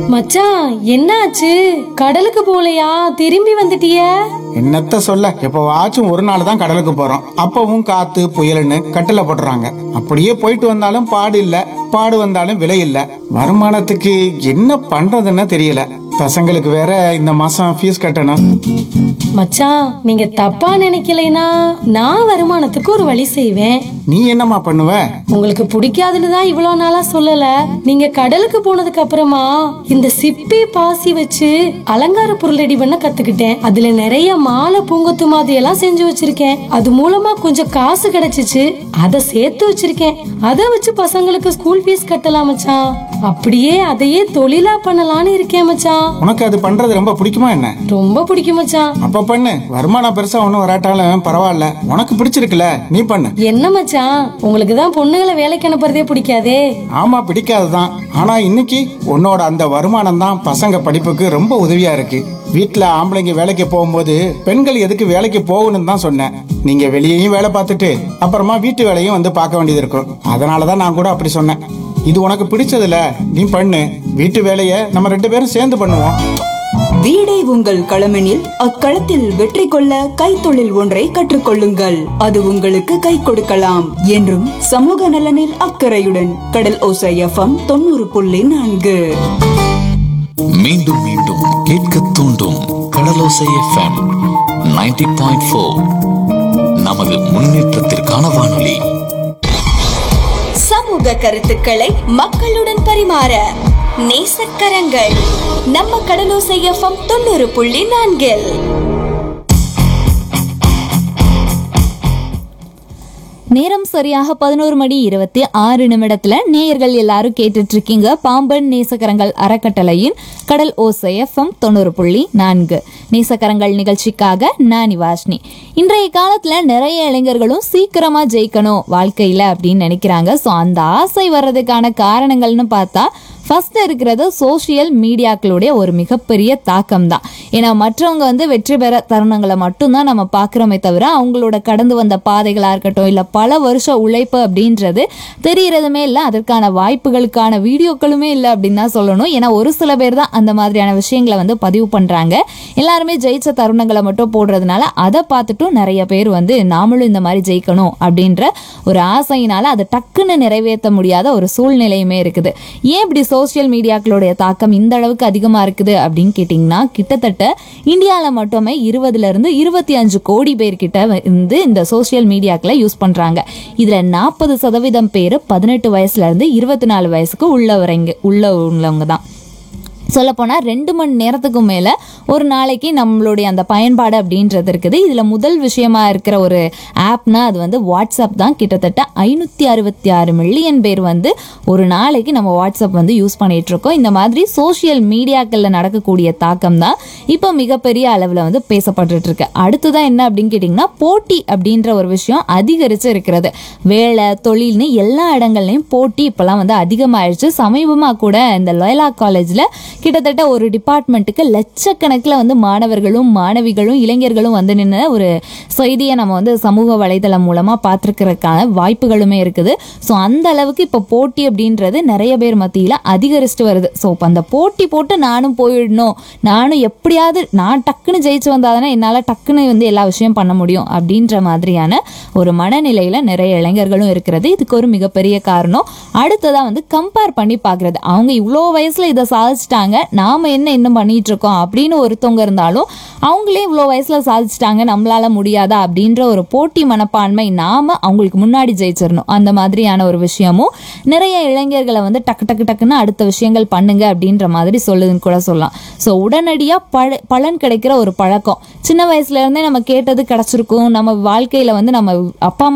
மச்சான் என்னாச்சு கடலுக்கு போலையா திரும்பி வந்துட்டிய என்னத்த சொல்ல எப்பவாச்சும் ஒரு நாள் தான் கடலுக்கு போறோம் அப்பவும் காத்து புயல்னு கட்டில போட்டுறாங்க அப்படியே போயிட்டு வந்தாலும் பாடு இல்ல பாடு வந்தாலும் விலை இல்ல வருமானத்துக்கு என்ன பண்றதுன்னு தெரியல பசங்களுக்கு வேற இந்த மாசம் ஃபீஸ் கட்டணும் மச்சான் நீங்க தப்பா நினைக்கலைனா நான் வருமானத்துக்கு ஒரு வழி செய்வேன் நீ என்னம்மா பண்ணுவ உங்களுக்கு பிடிக்காதுன்னு தான் இவ்வளவு நாளா சொல்லல நீங்க கடலுக்கு போனதுக்கு அப்புறமா இந்த சிப்பி பாசி வச்சு அலங்கார பொருள் ரெடி பண்ண கத்துக்கிட்டேன் அதுல நிறைய மாலை பூங்கொத்து மாதிரி எல்லாம் செஞ்சு வச்சிருக்கேன் அது மூலமா கொஞ்சம் காசு கிடைச்சிச்சு அதை சேர்த்து வச்சிருக்கேன் அதை வச்சு பசங்களுக்கு ஸ்கூல் ஃபீஸ் கட்டலாம் மச்சான் அப்படியே அதையே தொழிலா பண்ணலாம்னு இருக்கேன் மச்சான் உனக்கு அது பண்றது ரொம்ப பிடிக்குமா என்ன ரொம்ப பிடிக்கும் மச்சான் அப்ப பண்ணு வருமானம் பெருசா ஒண்ணும் வராட்டாலும் பரவாயில்ல உனக்கு பிடிச்சிருக்குல நீ பண்ணு என்ன மச்சான் உங்களுக்கு தான் பொண்ணுங்களை வேலைக்கு அனுப்புறதே பிடிக்காதே ஆமா பிடிக்காதுதான் ஆனா இன்னைக்கு உன்னோட அந்த வருமானம் தான் பசங்க படிப்புக்கு ரொம்ப உதவியா இருக்கு வீட்ல ஆம்பளைங்க வேலைக்கு போகும்போது பெண்கள் எதுக்கு வேலைக்கு போகணும்னு தான் சொன்னேன் நீங்க வெளியேயும் வேலை பார்த்துட்டு அப்புறமா வீட்டு வேலையும் வந்து பார்க்க வேண்டியது இருக்கும் அதனாலதான் நான் கூட அப்படி சொன்னேன் இது உனக்கு பிடிச்சதுல நீ பண்ணு வீட்டு வேலையை நம்ம ரெண்டு பேரும் சேர்ந்து பண்ணுவோம் வீடே உங்கள் களமெனில் அக்களத்தில் வெற்றி கொள்ள கைத்தொழில் ஒன்றை கற்றுக்கொள்ளுங்கள் அது உங்களுக்கு கை கொடுக்கலாம் என்றும் சமூக நலனில் அக்கறையுடன் கடல் ஓசை எஃப்எம் தொண்ணூறு புள்ளி நான்கு மீண்டும் மீண்டும் கேட்க தூண்டும் கடலோசை எஃப்எம் 90.4 பாயிண்ட் ஃபோர் நமது முன்னேற்றத்திற்கான வானொலி சமூக கருத்துக்களை மக்களுடன் பரிமாற நேசக்கரங்கள் நம்ம கடலோசை எஃப்எம் தொண்ணூறு புள்ளி நான்கில் நேரம் சரியாக பதினோரு மணி இருபத்தி ஆறு நிமிடத்துல நேயர்கள் எல்லாரும் கேட்டுட்டு இருக்கீங்க பாம்பன் நேசக்கரங்கள் அறக்கட்டளையின் கடல் ஓசை எஃப்எம் தொண்ணூறு புள்ளி நான்கு நேசக்கரங்கள் நிகழ்ச்சிக்காக நான் வாஷ்னி இன்றைய காலத்துல நிறைய இளைஞர்களும் சீக்கிரமா ஜெயிக்கணும் வாழ்க்கையில அப்படின்னு நினைக்கிறாங்க ஸோ அந்த ஆசை வர்றதுக்கான காரணங்கள்னு பார்த்தா ஃபர்ஸ்ட் இருக்கிறது சோஷியல் மீடியாக்களுடைய ஒரு மிகப்பெரிய தாக்கம் தான் ஏன்னா மற்றவங்க வந்து வெற்றி பெற தருணங்களை மட்டும்தான் நம்ம பார்க்குறோமே தவிர அவங்களோட கடந்து வந்த பாதைகளாக இருக்கட்டும் இல்லை பல வருஷ உழைப்பு அப்படின்றது தெரியறதுமே இல்லை அதற்கான வாய்ப்புகளுக்கான வீடியோக்களுமே இல்லை அப்படின்னு தான் சொல்லணும் ஏன்னா ஒரு சில பேர் தான் அந்த மாதிரியான விஷயங்களை வந்து பதிவு பண்ணுறாங்க எல்லாருமே ஜெயிச்ச தருணங்களை மட்டும் போடுறதுனால அதை பார்த்துட்டும் நிறைய பேர் வந்து நாமளும் இந்த மாதிரி ஜெயிக்கணும் அப்படின்ற ஒரு ஆசையினால அதை டக்குன்னு நிறைவேற்ற முடியாத ஒரு சூழ்நிலையுமே இருக்குது ஏன் இப்படி சோஷியல் மீடியாக்களுடைய தாக்கம் இந்த அளவுக்கு அதிகமாக இருக்குது அப்படின்னு கேட்டிங்கன்னா கிட்டத்தட்ட இந்தியாவில் மட்டுமே இருபதுல இருந்து இருபத்தி அஞ்சு கோடி பேர்கிட்ட வந்து இந்த சோஷியல் மீடியாக்களை யூஸ் பண்ணுறாங்க இதில் நாற்பது சதவீதம் பேர் பதினெட்டு வயசுல இருந்து இருபத்தி நாலு வயசுக்கு உள்ளவரைங்க உள்ள உள்ளவங்க தான் சொல்லப்போனால் ரெண்டு மணி நேரத்துக்கு மேலே ஒரு நாளைக்கு நம்மளுடைய அந்த பயன்பாடு அப்படின்றது இருக்குது இதில் முதல் விஷயமா இருக்கிற ஒரு ஆப்னா அது வந்து வாட்ஸ்அப் தான் கிட்டத்தட்ட ஐநூற்றி அறுபத்தி ஆறு மில்லியன் பேர் வந்து ஒரு நாளைக்கு நம்ம வாட்ஸ்அப் வந்து யூஸ் பண்ணிட்டு இருக்கோம் இந்த மாதிரி சோஷியல் மீடியாக்களில் நடக்கக்கூடிய தாக்கம் தான் இப்போ மிகப்பெரிய அளவில் வந்து பேசப்பட்டுட்டு இருக்கு அடுத்ததான் என்ன அப்படின்னு கேட்டிங்கன்னா போட்டி அப்படின்ற ஒரு விஷயம் அதிகரித்து இருக்கிறது வேலை தொழில்னு எல்லா இடங்கள்லையும் போட்டி இப்போலாம் வந்து அதிகமாகிடுச்சு சமீபமாக கூட இந்த லோயலா காலேஜில் கிட்டத்தட்ட ஒரு டிபார்ட்மெண்ட்டுக்கு லட்சக்கணக்கில் வந்து மாணவர்களும் மாணவிகளும் இளைஞர்களும் வந்து நின்று ஒரு செய்தியை நம்ம வந்து சமூக வலைதளம் மூலமாக பார்த்துருக்கிறதுக்கான வாய்ப்புகளுமே இருக்குது ஸோ அந்த அளவுக்கு இப்போ போட்டி அப்படின்றது நிறைய பேர் மத்தியில் அதிகரிச்சுட்டு வருது ஸோ இப்போ அந்த போட்டி போட்டு நானும் போயிடணும் நானும் எப்படியாவது நான் டக்குன்னு ஜெயிச்சு வந்தாதானே என்னால் டக்குன்னு வந்து எல்லா விஷயம் பண்ண முடியும் அப்படின்ற மாதிரியான ஒரு மனநிலையில் நிறைய இளைஞர்களும் இருக்கிறது இதுக்கு ஒரு மிகப்பெரிய காரணம் அடுத்ததாக வந்து கம்பேர் பண்ணி பார்க்குறது அவங்க இவ்வளோ வயசில் இதை சாதிச்சிட்டாங்க நாம் என்ன இன்னும் பண்ணிட்டு இருக்கோம் அப்படின்னு ஒருத்தவங்க இருந்தாலும் அவங்களே இவ்வளோ வயசில் சாதிச்சிட்டாங்க நம்மளால முடியாதா அப்படின்ற ஒரு போட்டி மனப்பான்மை நாம அவங்களுக்கு முன்னாடி ஜெயிச்சிடணும் அந்த மாதிரியான ஒரு விஷயமும் நிறைய இளைஞர்களை வந்து டக்கு டக்கு டக்குன்னு அடுத்த விஷயங்கள் பண்ணுங்க அப்படின்ற மாதிரி சொல்லுதுன்னு கூட சொல்லலாம் ஸோ உடனடியாக பழ பலன் கிடைக்கிற ஒரு பழக்கம் சின்ன வயசுல இருந்தே நம்ம கேட்டது கிடைச்சிருக்கும் நம்ம வாழ்க்கையில வந்து நம்ம அப்பா அம்மா